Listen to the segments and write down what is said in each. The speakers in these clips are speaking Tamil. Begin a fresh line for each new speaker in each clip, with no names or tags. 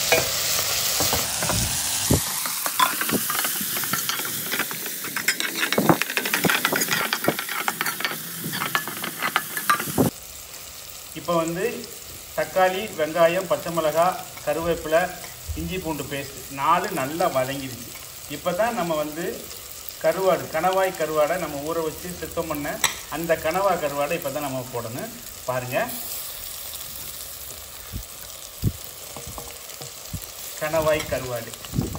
இப்போ வந்து தக்காளி வெங்காயம் பச்சை மிளகாய் கருவேப்பிலை இஞ்சி பூண்டு பேஸ்ட் நாலு நல்லா வதங்கிடுச்சு இப்போ தான் நம்ம வந்து கருவாடு கணவாய் கருவாடை நம்ம ஊற வச்சு சுத்தம் பண்ண அந்த கணவாய் கருவாடை இப்போ தான் நம்ம போடணும் பாருங்கள் கணவாய் கருவாடு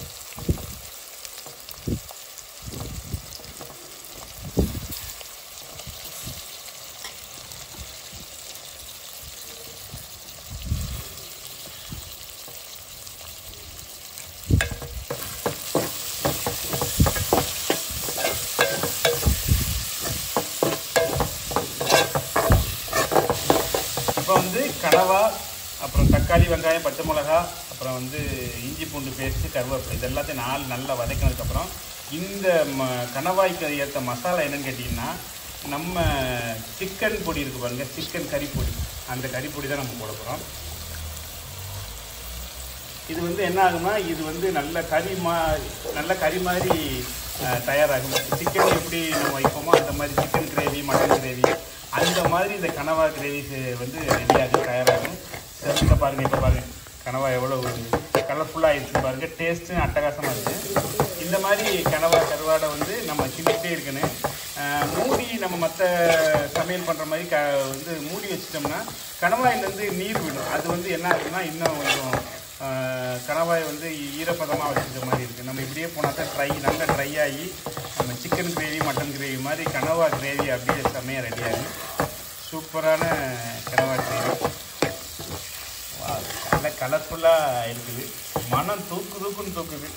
இப்போ வந்து கடவா அப்புறம் தக்காளி வெங்காயம் பச்சை மிளகா அப்புறம் வந்து இஞ்சி பூண்டு பேஸ்ட்டு கருவேப்பிலை இது எல்லாத்தையும் நாலு நல்லா வதக்கினதுக்கப்புறம் இந்த ம கணவாய்க்கு ஏற்ற மசாலா என்னன்னு கேட்டிங்கன்னா நம்ம சிக்கன் பொடி இருக்குது பாருங்க சிக்கன் கறி பொடி அந்த கறி பொடி தான் நம்ம போட போகிறோம் இது வந்து என்ன ஆகும்னா இது வந்து நல்ல கறி மா நல்ல கறி மாதிரி அஹ், தயாராகும் சிக்கன் எப்படி நம்ம வைப்போமோ அந்த மாதிரி சிக்கன் கிரேவி மட்டன் கிரேவி அந்த மாதிரி இந்த கனவா கிரேவி வந்து ரெடியாகும் தயாராகும் சரிங்க பாருங்கள் இப்போ பாருங்கள் கனவா எவ்வளோ கலர்ஃபுல்லாக ஆயிடுச்சு பாருங்கள் டேஸ்ட்டும் அட்டகாசமாக இருக்குது இந்த மாதிரி கனவா கருவாடை வந்து நம்ம கிண்டிகிட்டே இருக்கணும் அஹ், மூடி நம்ம மற்ற சமையல் பண்ணுற மாதிரி க வந்து மூடி வச்சிட்டோம்னா கணவாயிலேருந்து நீர் விடும் அது வந்து என்ன ஆகுதுன்னா இன்னும் கொஞ்சம் ஆஹ் கணவாய் வந்து ஈரப்பதமாக வச்சுக்க மாதிரி இருக்குது நம்ம இப்படியே போனால் தான் ட்ரை நல்லா ட்ரை ஆகி நம்ம சிக்கன் கிரேவி மட்டன் கிரேவி மாதிரி கனவா கிரேவி அப்படியே செம்மையாக ரெடி ஆகும் சூப்பரான கனவா கிரேவி நல்ல கலர்ஃபுல்லாக இருக்குது மனம் தூக்கு தூக்குன்னு தூக்குது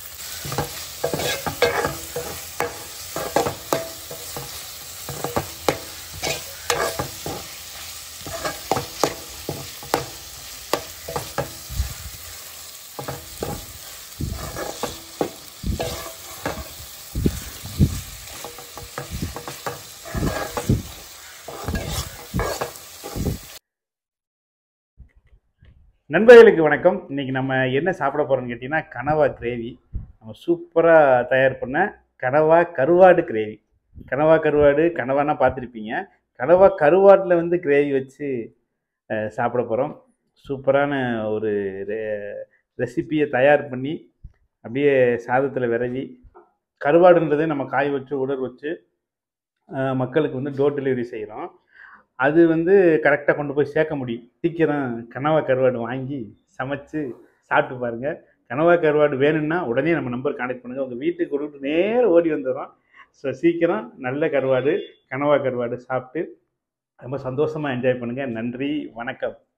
நண்பர்களுக்கு வணக்கம் இன்னைக்கு நம்ம என்ன சாப்பிட போறோம்னு கேட்டிங்கன்னா கனவா கிரேவி நம்ம சூப்பராக தயார் பண்ண கனவா கருவாடு கிரேவி கனவா கருவாடு கனவானா பார்த்துருப்பீங்க கனவா கருவாட்டில் வந்து கிரேவி வச்சு அஹ், சாப்பிட போகிறோம் சூப்பரான ஒரு ரெசிப்பியை தயார் பண்ணி அப்படியே சாதத்தில் விரவி கருவாடுன்றது நம்ம காய் வச்சு உலர் வச்சு அஹ், மக்களுக்கு வந்து டோர் டெலிவரி செய்கிறோம் அது வந்து கரெக்டாக கொண்டு போய் சேர்க்க முடியும் சீக்கிரம் கனவா கருவாடு வாங்கி சமைச்சு சாப்பிட்டு பாருங்கள் கனவா கருவாடு வேணும்னா உடனே நம்ம நம்பர் கான்டாக்ட் பண்ணுங்கள் உங்கள் வீட்டுக்கு கொடுத்து நேரம் ஓடி வந்துடுறோம் ஸோ சீக்கிரம் நல்ல கருவாடு கனவா கருவாடு சாப்பிட்டு ரொம்ப சந்தோஷமாக என்ஜாய் பண்ணுங்கள் நன்றி வணக்கம்